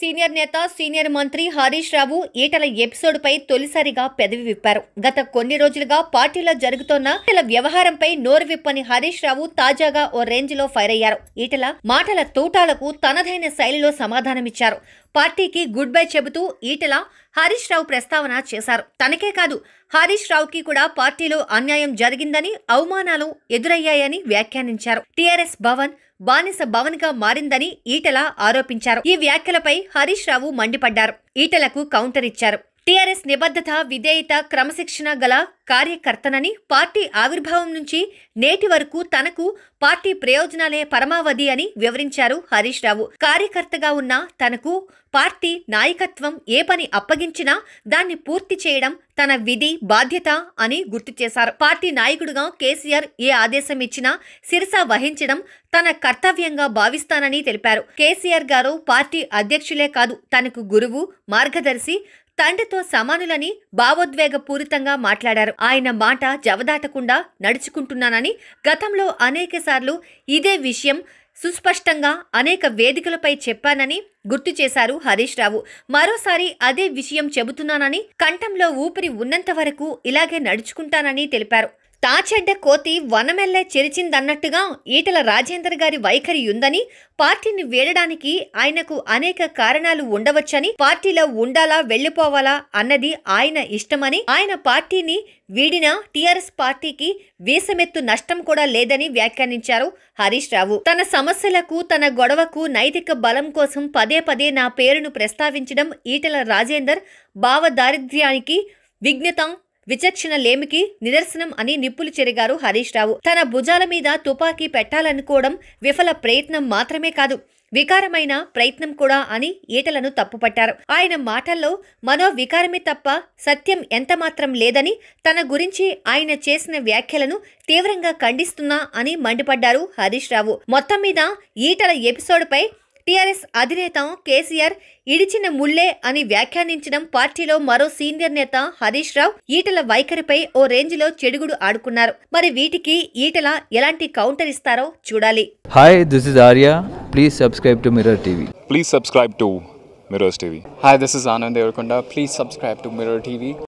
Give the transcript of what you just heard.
Senior నేత senior మంత్రి Harish Rao Etela episode పై తొలిసారిగా పెదవి విప్పారు గత కొన్ని రోజులుగా పార్టీలో జరుగుతోన్న ఈటల వ్యవహారంపై నోరు విప్పని హరీష్ రావు తాజాగా ఓ రేంజ్ లో ఫైర్ అయ్యారు ఈటల మాటల తూటాలకు తనదైన శైలిలో సమాధానమిచ్చారు పార్టీకి గుడ్ బై చెబుతూ ఈటల హరీష్ రావు ప్రస్తావన చేశారు తనకే కాదు హరీష్ రావుకి కూడా పార్టీలో అన్యాయం జరిగిందని అవమానాలు ఎదురయ్యాయని వ్యాఖ్యానించారు టీఆర్ఎస్ భవన్ బానిస భవన్ గా మారిందని ఈటల ఆరోపించారు ఈ వ్యాఖ్యలపై హరీష్ రావు మండిపడ్డారు ఈటలకు కౌంటర్ ఇచ్చారు టీఆర్ఎస్ నిబద్ధత విధేయత క్రమశిక్షణ గల కార్యకర్తనని పార్టీ ఆవిర్భావం నుంచి నేటి వరకు తనకు పార్టీ ప్రయోజనాలే పరమావధి అని వివరించారు హరీష్ రావు కార్యకర్తగా ఉన్న తనకు పార్టీ నాయకత్వం ఏ పని అప్పగించినా దాన్ని పూర్తి చేయడం తన విధి బాధ్యత అని గుర్తు చేశారు పార్టీ నాయకుడిగా కేసీఆర్ ఏ ఆదేశం ఇచ్చినా శిరస వహించడం తన కర్తవ్యంగా భావిస్తానని తెలిపారు కేసీఆర్ గారు పార్టీ అధ్యక్షులే కాదు తనకు గురువు మార్గదర్శి తండ్రితో సమానులని భావోద్వేగపూరితంగా మాట్లాడారు ఆయన మాట జవదాటకుండా నడుచుకుంటున్నానని గతంలో అనేకసార్లు ఇదే విషయం సుస్పష్టంగా అనేక వేదికలపై చెప్పానని గుర్తు చేశారు హరీష్ రావు మరోసారి అదే విషయం చెబుతున్నానని కంఠంలో ఊపిరి ఉన్నంత వరకు ఇలాగే నడుచుకుంటానని తెలిపారు తాచెడ్డ కోతి వనమెల్లే చెరిచిందన్నట్టుగా ఈటల రాజేందర్ గారి వైఖరి ఉందని పార్టీని వీడడానికి ఆయనకు అనేక కారణాలు ఉండవచ్చని పార్టీలో ఉండాలా వెళ్లిపోవాలా అన్నది ఆయన ఇష్టమని ఆయన పార్టీని వీడినా టీఆర్ఎస్ పార్టీకి వీసమెత్తు నష్టం కూడా లేదని వ్యాఖ్యానించారు హరీష్ రావు తన సమస్యలకు తన గొడవకు నైతిక బలం కోసం పదే పదే నా పేరును ప్రస్తావించడం ఈటల రాజేందర్ భావదారిద్ర్యానికి విఘ్నతం విచక్షణ లేమికి నిదర్శనం అని నిప్పులు చెరిగారు హరీష్ రావు తన భుజాల మీద తుపాకీ పెట్టాలనుకోవడం విఫల ప్రయత్నం మాత్రమే కాదు వికారమైన ప్రయత్నం కూడా అని ఈటలను తప్పుపట్టారు ఆయన మాటల్లో మనో వికారమే తప్ప సత్యం ఎంతమాత్రం లేదని తన గురించి ఆయన చేసిన వ్యాఖ్యలను తీవ్రంగా ఖండిస్తున్నా అని మండిపడ్డారు హరీష్ రావు మొత్తం మీద ఈటల ఎపిసోడ్పై టీఆర్ఎస్ అధినేత కేసీఆర్ ఇడిచిన ముల్లే అని వ్యాఖ్యానించడం పార్టీలో మరో సీనియర్ నేత హరీష్ రావు ఈటల వైఖరిపై ఓ రేంజ్లో చెడుగుడు ఆడుకున్నారు మరి వీటికి ఈటల ఎలాంటి కౌంటర్ ఇస్తారో చూడాలి Hi, this is Arya. Please subscribe to Mirror TV. Please subscribe to Mirrors TV. Hi, this is Anand Devarkonda. Please subscribe to Mirror TV.